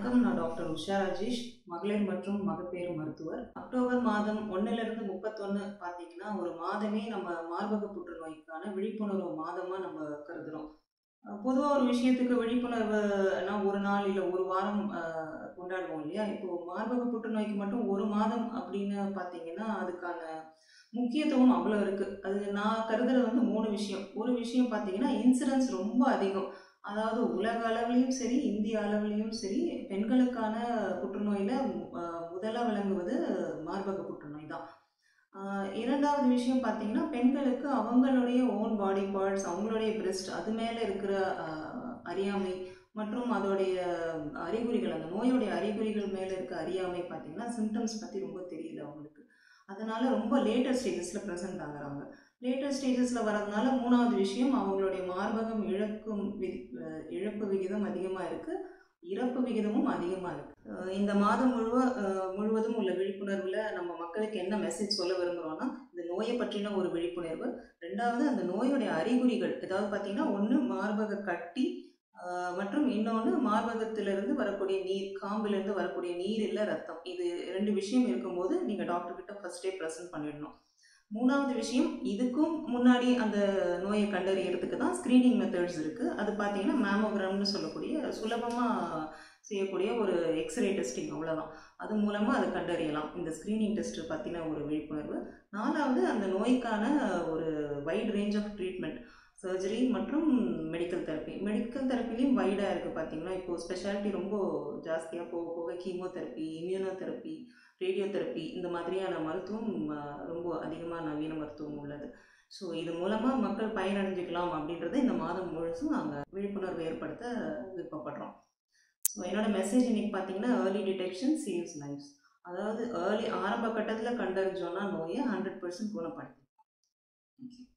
வணக்கம் நான் டாக்டர் உஷா ராஜேஷ் மகளிர் மற்றும் மகப்பேறு மருத்துவர் அக்டோபர் மாதம் ஒன்றிலிருந்து முப்பத்தொன்று பார்த்தீங்கன்னா ஒரு மாதமே நம்ம மார்பக புற்றுநோய்க்கான விழிப்புணர்வு மாதமாக நம்ம கருதுகிறோம் பொதுவாக ஒரு விஷயத்துக்கு விழிப்புணர்வுனா ஒரு நாள் இல்லை ஒரு வாரம் அஹ், கொண்டாடுவோம் இல்லையா இப்போ மார்பக புற்றுநோய்க்கு மட்டும் ஒரு மாதம் அப்படின்னு பார்த்தீங்கன்னா அதுக்கான முக்கியத்துவம் அவ்வளோ இருக்குது அது நான் கருதுறது வந்து மூணு விஷயம் ஒரு விஷயம் பார்த்தீங்கன்னா இன்சிடென்ஸ் ரொம்ப அதிகம் அதாவது உலக அளவுலையும் சரி இந்திய அளவுலையும் சரி பெண்களுக்கான புற்றுநோயில் முதலாக விளங்குவது மார்பக புற்றுநோய் தான் ஆஹ் இரண்டாவது விஷயம் பார்த்தீங்கன்னா பெண்களுக்கு அவங்களுடைய ஓன் பாடி பார்ட்ஸ் அவங்களுடைய பிரெஸ்ட் அது மேலே இருக்கிற ஆஹ், அறியாமை மற்றும் அதோடைய அறிகுறிகள் அந்த நோயோடைய அறிகுறிகள் மேலே இருக்க அறியாமை பார்த்தீங்கன்னா சிம்டம்ஸ் பற்றி ரொம்ப தெரியல அவங்களுக்கு அதனால ரொம்ப லேட்டர் ஸ்டேஜஸில் ப்ரெசென்ட் ஆகுறாங்க லேட்டர் ஸ்டேஜஸில் வரதுனால மூணாவது விஷயம் அவங்களுடைய மார்பகம் இழக்கும் வி அஹ் இழப்பு விகிதம் அதிகமாக இருக்குது இறப்பு விகிதமும் அதிகமாக இருக்குது இந்த மாதம் முழுவ அஹ் முழுவதும் உள்ள விழிப்புணர்வில் நம்ம மக்களுக்கு என்ன மெசேஜ் சொல்ல விரும்புகிறோம்னா இந்த நோயை பற்றின ஒரு விழிப்புணர்வு ரெண்டாவது அந்த நோயுடைய அறிகுறிகள் ஏதாவது பார்த்தீங்கன்னா ஒன்று மார்பக கட்டி ஆஹ் மற்றும் இன்னொன்று மார்பகத்திலிருந்து வரக்கூடிய நீர் காம்பிலிருந்து வரக்கூடிய நீர் இல்லை ரத்தம் இது ரெண்டு விஷயம் இருக்கும்போது நீங்கள் டாக்டர் கிட்ட ஃபர்ஸ்டே ப்ரெசென்ட் பண்ணிடணும் மூணாவது விஷயம் இதுக்கும் முன்னாடி அந்த நோயை கண்டறியறதுக்கு தான் ஸ்க்ரீனிங் மெத்தட்ஸ் இருக்குது அது பார்த்தீங்கன்னா மேமோகிராம்னு சொல்லக்கூடிய சுலபமாக செய்யக்கூடிய ஒரு எக்ஸ்ரே டெஸ்டிங் அவ்வளோதான் அது மூலமாக அதை கண்டறியலாம் இந்த ஸ்க்ரீனிங் டெஸ்ட் பற்றின ஒரு விழிப்புணர்வு நாலாவது அந்த நோய்க்கான ஒரு wide range of treatment surgery மற்றும் மெடிக்கல் தெரப்பி மெடிக்கல் தெரப்பிலையும் வைடாக இருக்குது பார்த்தீங்கன்னா இப்போது ஸ்பெஷாலிட்டி ரொம்ப ஜாஸ்தியாக போக போக கீமோதெரப்பி இம்யூனோதெரப்பி ரேடியோ தெரப்பி இந்த மாதிரியான மருத்துவம் ஆஹ், ரொம்ப அதிகமாக நவீன மருத்துவம் உள்ளது ஸோ இது மூலமாக மக்கள் பயனடைஞ்சுக்கலாம் அப்படின்றத இந்த மாதம் முழுசும் நாங்கள் விழிப்புணர்வு ஏற்படுத்த விருப்பப்படுறோம் ஸோ என்னோட மெசேஜ் இன்னைக்கு பார்த்தீங்கன்னா ஏர்லி டிடெக்ஷன் சேவ்ஸ் லைஃப்ஸ் அதாவது ஏர்லி ஆரம்ப கட்டத்தில் கண்டறிஞ்சோன்னா நோயை ஹண்ட்ரட் பர்சன்ட் குணப்படுத்தி